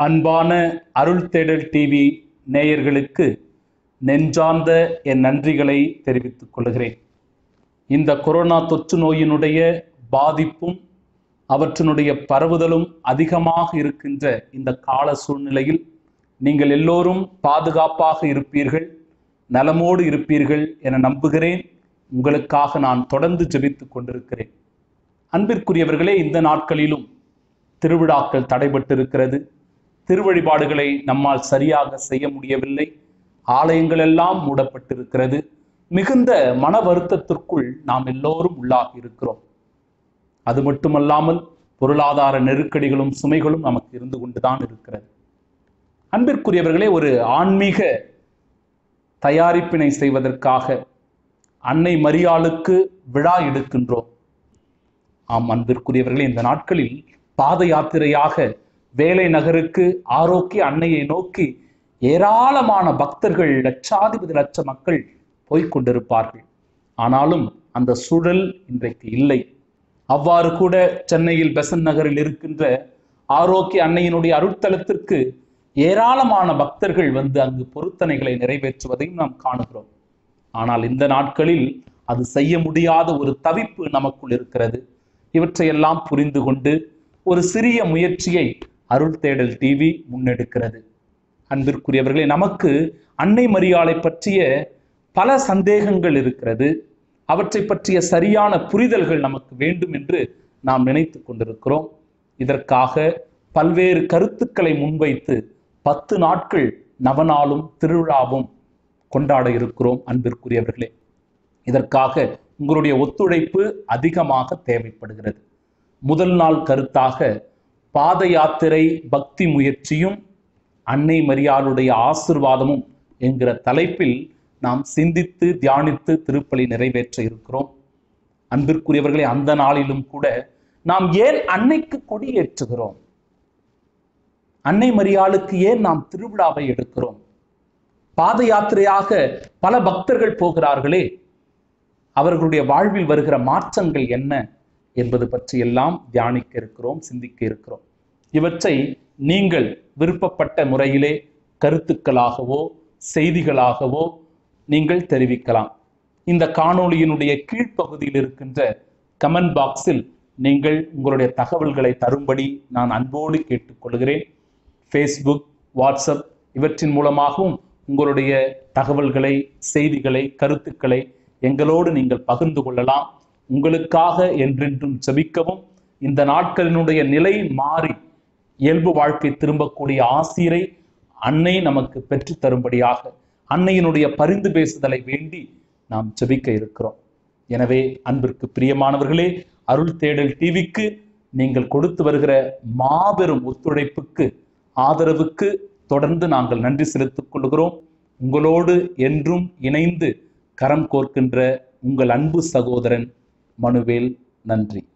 அன்பான அருள் தேடல் டிவி நேயர்களுக்கு நெஞ்சார்ந்த என் நன்றிகளை தெரிவித்துக் கொள்கிறேன் இந்த கொரோனா தொற்று நோயினுடைய பாதிப்பும் அவற்றினுடைய பரவுதலும் அதிகமாக இருக்கின்ற இந்த கால சூழ்நிலையில் நீங்கள் எல்லோரும் பாதுகாப்பாக இருப்பீர்கள் நலமோடு இருப்பீர்கள் என நம்புகிறேன் உங்களுக்காக நான் தொடர்ந்து ஜெபித்துக் கொண்டிருக்கிறேன் அன்பிற்குரியவர்களே இந்த நாட்களிலும் திருவிழாக்கள் தடைபட்டிருக்கிறது திருவழிபாடுகளை நம்மால் சரியாக செய்ய முடியவில்லை ஆலயங்கள் எல்லாம் மூடப்பட்டிருக்கிறது மிகுந்த மன வருத்தத்திற்குள் நாம் எல்லோரும் உள்ளாகி இருக்கிறோம் அது மட்டுமல்லாமல் பொருளாதார நெருக்கடிகளும் சுமைகளும் நமக்கு இருந்து கொண்டுதான் இருக்கிறது அன்பிற்குரியவர்களே ஒரு ஆன்மீக தயாரிப்பினை செய்வதற்காக அன்னை மரியாளுக்கு விழா எடுக்கின்றோம் ஆம் அன்பிற்குரியவர்களே இந்த நாட்களில் பாத யாத்திரையாக வேலை நகருக்கு ஆரோக்கிய அன்னையை நோக்கி ஏராளமான பக்தர்கள் லட்சாதிபதி லட்ச மக்கள் போய்க் கொண்டிருப்பார்கள் ஆனாலும் அந்த சூழல் இன்றைக்கு இல்லை அவ்வாறு கூட சென்னையில் பெசன் நகரில் இருக்கின்ற ஆரோக்கிய அன்னையினுடைய அருட்தலத்திற்கு ஏராளமான பக்தர்கள் வந்து அங்கு பொருத்தனைகளை நிறைவேற்றுவதையும் நாம் காணுகிறோம் ஆனால் இந்த நாட்களில் அது செய்ய முடியாத ஒரு தவிப்பு நமக்குள் இருக்கிறது இவற்றையெல்லாம் புரிந்து கொண்டு ஒரு சிறிய முயற்சியை அருள் தேடல் டிவி முன்னெடுக்கிறது அன்பிற்குரியவர்களே நமக்கு அன்னை மரியாளை பற்றிய பல சந்தேகங்கள் இருக்கிறது அவற்றை பற்றிய சரியான புரிதல்கள் நமக்கு வேண்டும் என்று நாம் நினைத்து கொண்டிருக்கிறோம் இதற்காக பல்வேறு கருத்துக்களை முன்வைத்து பத்து நாட்கள் நவநாளும் திருவிழாவும் கொண்டாட இருக்கிறோம் அன்பிற்குரியவர்களே இதற்காக உங்களுடைய ஒத்துழைப்பு அதிகமாக தேவைப்படுகிறது முதல் நாள் கருத்தாக பாத யாத்திரை பக்தி முயற்சியும் அன்னை மரியாளுடைய ஆசிர்வாதமும் என்கிற தலைப்பில் நாம் சிந்தித்து தியானித்து திருப்பலி நிறைவேற்ற இருக்கிறோம் அன்பிற்குரியவர்களே அந்த நாளிலும் கூட நாம் ஏன் அன்னைக்கு கொடி ஏற்றுகிறோம் அன்னை மரியாளுக்கு ஏன் நாம் திருவிழாவை எடுக்கிறோம் பாத யாத்திரையாக பல பக்தர்கள் போகிறார்களே அவர்களுடைய வாழ்வில் வருகிற மாற்றங்கள் என்ன என்பது பற்றி எல்லாம் தியானிக்க இருக்கிறோம் சிந்திக்க இருக்கிறோம் இவற்றை நீங்கள் விருப்பப்பட்ட முறையிலே கருத்துக்களாகவோ செய்திகளாகவோ நீங்கள் தெரிவிக்கலாம் இந்த காணொளியினுடைய கீழ்ப்பகுதியில் இருக்கின்ற கமெண்ட் பாக்ஸில் நீங்கள் உங்களுடைய தகவல்களை தரும்படி நான் அன்போடு கேட்டுக்கொள்கிறேன் ஃபேஸ்புக் வாட்ஸ்அப் இவற்றின் மூலமாகவும் உங்களுடைய தகவல்களை செய்திகளை கருத்துக்களை எங்களோடு நீங்கள் பகிர்ந்து கொள்ளலாம் உங்களுக்காக என்றென்றும் ஜெபிக்கவும் இந்த நாட்களினுடைய நிலை மாறி இயல்பு வாழ்க்கை திரும்பக்கூடிய ஆசிரை அன்னை நமக்கு பெற்று தரும்படியாக அன்னையினுடைய பரிந்து பேசுதலை வேண்டி நாம் ஜெபிக்க இருக்கிறோம் எனவே அன்பிற்கு பிரியமானவர்களே அருள் தேடல் டிவிக்கு நீங்கள் கொடுத்து வருகிற மாபெரும் ஒத்துழைப்புக்கு ஆதரவுக்கு தொடர்ந்து நாங்கள் நன்றி செலுத்திக் கொள்கிறோம் உங்களோடு என்றும் இணைந்து கரம் கோர்க்கின்ற உங்கள் அன்பு சகோதரன் மனுவேல் நன்றி